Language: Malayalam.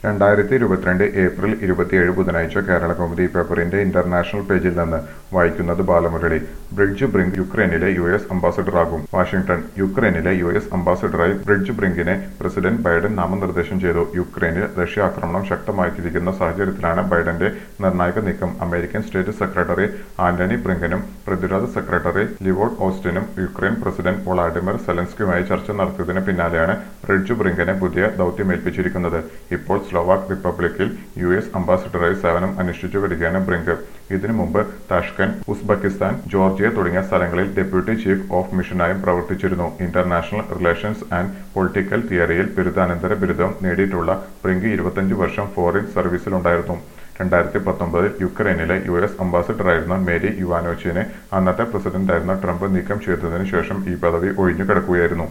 രണ്ടായിരത്തി ഇരുപത്തിരണ്ട് ഏപ്രിൽ ഇരുപത്തിയേഴ് ബുധനാഴ്ച കേരള കൗമുദി പേപ്പറിന്റെ ഇന്റർനാഷണൽ പേജിൽ നിന്ന് വായിക്കുന്നത് ബാലമുരളി ബ്രിഡ്ജ് ബ്രിങ്ക് യുക്രൈനിലെ യു എസ് അംബാസഡറാകും വാഷിംഗ്ടൺ യുക്രൈനിലെ യു എസ് അംബാസഡറായി ബ്രിഡ്ജ് ബ്രിങ്കിനെ പ്രസിഡന്റ് ബൈഡൻ നാമനിർദ്ദേശം ചെയ്തു യുക്രൈനിൽ റഷ്യ ആക്രമണം ശക്തമാക്കിയിരിക്കുന്ന സാഹചര്യത്തിലാണ് ബൈഡന്റെ നിർണായക നീക്കം അമേരിക്കൻ സ്റ്റേറ്റ് സെക്രട്ടറി ആന്റണി ബ്രിങ്കനും പ്രതിരോധ സെക്രട്ടറി ലിവോഡ് ഓസ്റ്റിനും യുക്രൈൻ പ്രസിഡന്റ് വൊളാഡിമിർ സെലൻസ്കിയുമായി ചർച്ച നടത്തിയതിന് പിന്നാലെയാണ് ബ്രിഡ്ജ് ബ്രിങ്കനെ പുതിയ ദൗത്യമേൽപ്പിച്ചിരിക്കുന്നത് ഇപ്പോൾ സ്ലോവാക് റിപ്പബ്ലിക്കിൽ യു എസ് അംബാസഡറായി സേവനം അനുഷ്ഠിച്ചു വരികയാണ് ബ്രിങ്ക് ഇതിനു മുമ്പ് താഷ്കൻ ഉസ്ബെക്കിസ്ഥാൻ ജോർജിയ തുടങ്ങിയ സ്ഥലങ്ങളിൽ ഡെപ്യൂട്ടി ചീഫ് ഓഫ് മിഷനായും പ്രവർത്തിച്ചിരുന്നു ഇന്റർനാഷണൽ റിലേഷൻസ് ആൻഡ് പൊളിറ്റിക്കൽ തിയറിയിൽ ബിരുദാനന്തര ബിരുദം നേടിയിട്ടുള്ള ബ്രിങ്ക് ഇരുപത്തഞ്ച് വർഷം ഫോറിൻ സർവീസിലുണ്ടായിരുന്നു രണ്ടായിരത്തി പത്തൊമ്പതിൽ യുക്രൈനിലെ യു എസ് അംബാസഡറായിരുന്ന മേരി യുവാനോച്ചിനെ അന്നത്തെ പ്രസിഡന്റായിരുന്ന ട്രംപ് നീക്കം ചെയ്തതിനു ശേഷം ഈ പദവി ഒഴിഞ്ഞു കിടക്കുകയായിരുന്നു